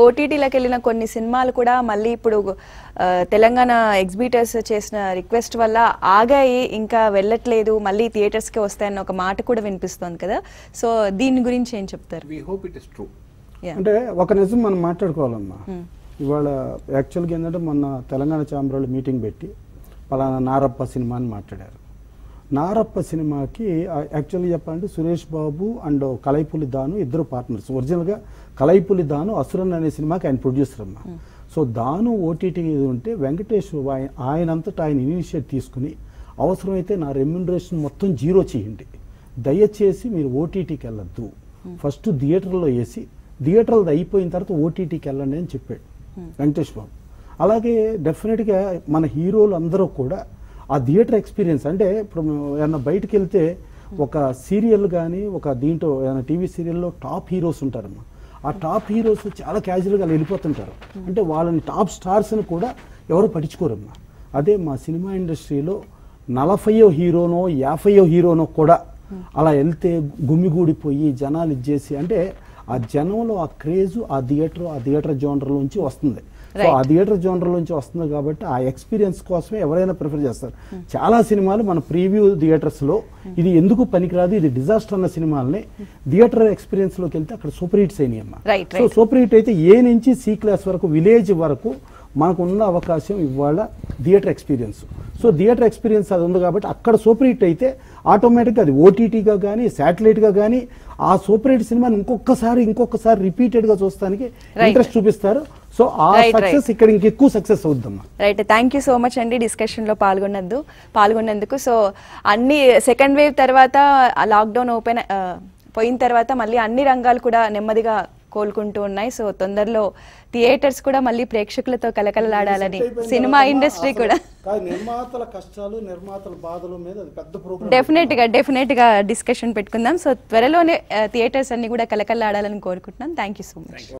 ఓటీటీలకు వెళ్ళిన కొన్ని సినిమాలు కూడా మళ్ళీ ఇప్పుడు ఆ, తెలంగాణ ఎగ్జిబిటర్స్ చేసిన రిక్వెస్ట్ వల్ల ఆగాయి ఇంకా వెళ్ళట్లేదు మళ్ళీ థియేటర్స్కి వస్తాయన్న ఒక మాట కూడా వినిపిస్తోంది కదా సో దీని గురించి ఏం చెప్తారు we hope it is true Yeah. అంటే ఒక నిజం మనం మాట్లాడుకోవాలమ్మా ఇవాళ యాక్చువల్గా ఏంటంటే మొన్న తెలంగాణ ఛాంబర్లో మీటింగ్ పెట్టి పలానా నారప్ప సినిమా అని మాట్లాడారు నారప్ప సినిమాకి ఆ- యాక్చువల్గా చెప్పాలంటే సురేష్ బాబు అండ్ కలైపులి దాను ఇద్దరు పార్ట్నర్స్ ఒరిజినల్గా కలైపులి దాను అసురన్ అనే సినిమాకి ఆయన ప్రొడ్యూసర్ అమ్మా సో దాను ఓటీటీ ఉంటే వెంకటేష్ ఆయ- ఆయనంతటా ఆయన ఇనిషియేట్ తీసుకుని అవసరమైతే నా రెమ్యునరేషన్ మొత్తం జీరో చేయండి దయచేసి మీరు ఓటీటీకి వెళ్ళొద్దు ఫస్ట్ థియేటర్లో వేసి థియేటర్లో అయిపోయిన తర్వాత ఓటీటీకి వెళ్ళండి అని చెప్పాడు వెంకటేష్ బాబు అలాగే డెఫినెట్గా మన హీరోలు అందరూ కూడా ఆ థియేటర్ ఎక్స్పీరియన్స్ అంటే ఇప్పుడు ఏమన్నా బయటకు వెళ్తే ఒక సీరియల్ కానీ ఒక దీంట్లో ఏదైనా టీవీ సీరియల్లో టాప్ హీరోస్ ఉంటారమ్మా ఆ టాప్ హీరోస్ చాలా క్యాజువల్గా వెళ్ళిపోతుంటారు అంటే వాళ్ళని టాప్ స్టార్స్ని కూడా ఎవరు పట్టించుకోరమ్మా అదే మా సినిమా ఇండస్ట్రీలో నలభయో హీరోనో యాభయో హీరోనో కూడా అలా వెళ్తే గుమ్మిగూడిపోయి జనాలు ఇచ్చేసి అంటే ఆ జనంలో ఆ క్రేజ్ ఆ థియేటర్ ఆ థియేటర్ జోనర్ నుంచి వస్తుంది సో ఆ థియేటర్ జోనర్ నుంచి వస్తుంది కాబట్టి ఆ ఎక్స్పీరియన్స్ కోసమే ఎవరైనా ప్రిఫర్ చేస్తారు చాలా సినిమాలు మన ప్రీవ్యూ థియేటర్స్ లో ఇది ఎందుకు పనికిరాదు ఇది డిజాస్టర్ అన్న సినిమాలని థియేటర్ ఎక్స్పీరియన్స్ లోకి వెళ్తే అక్కడ సూపర్ హిట్స్ అయినాయి అమ్మా Right, so right. Super hit అయితే ఏ నుంచి సి క్లాస్ వరకు విలేజ్ వరకు మనకు ఉన్న అవకాశం ఇవాళ theatre experience so theatre experience అది ఉంది కాబట్టి అక్కడ సూపర్ హిట్ అయితే ఆటోమేటిక్గా అది ఓటీటీగా కానీ శాటిలైట్గా కానీ ఆ సూపర్ హిట్ సినిమాని ఇంకొకసారి ఇంకొకసారి రిపీటెడ్గా చూస్తానికి Right. ఇంట్రెస్ట్ చూపిస్తారు సో ఆ Right, right. సక్సెస్ ఇక్కడ ఇంకెక్కువ సక్సెస్ అవుద్దమ్మా right thank you so much అండి డిస్కషన్లో పాల్గొన్నద్దు పాల్గొన్నందుకు సో అన్ని సెకండ్ వేవ్ తర్వాత లాక్డౌన్ ఓపెన్ పోయిన తర్వాత మళ్ళీ అన్ని రంగాలు కూడా నెమ్మదిగా కోలుకుంటూ ఉన్నాయి సో తొందరలో థియేటర్స్ కూడా మళ్ళీ ప్రేక్షకులతో కలకలలాడాలని సినిమా ఇండస్ట్రీ కూడా నిర్మాతల కష్టాలు నిర్మాతల బాధల మీద అది పెద్ద ప్రోగ్రామ్ డెఫినెట్ గా డెఫినెట్ గా డిస్కషన్ పెట్టుకుందాం సో త్వరలోనే థియేటర్స్ అన్ని కూడా కలకలలాడాలని కోరుకుంటున్నాం థ్యాంక్ యూ సో మచ్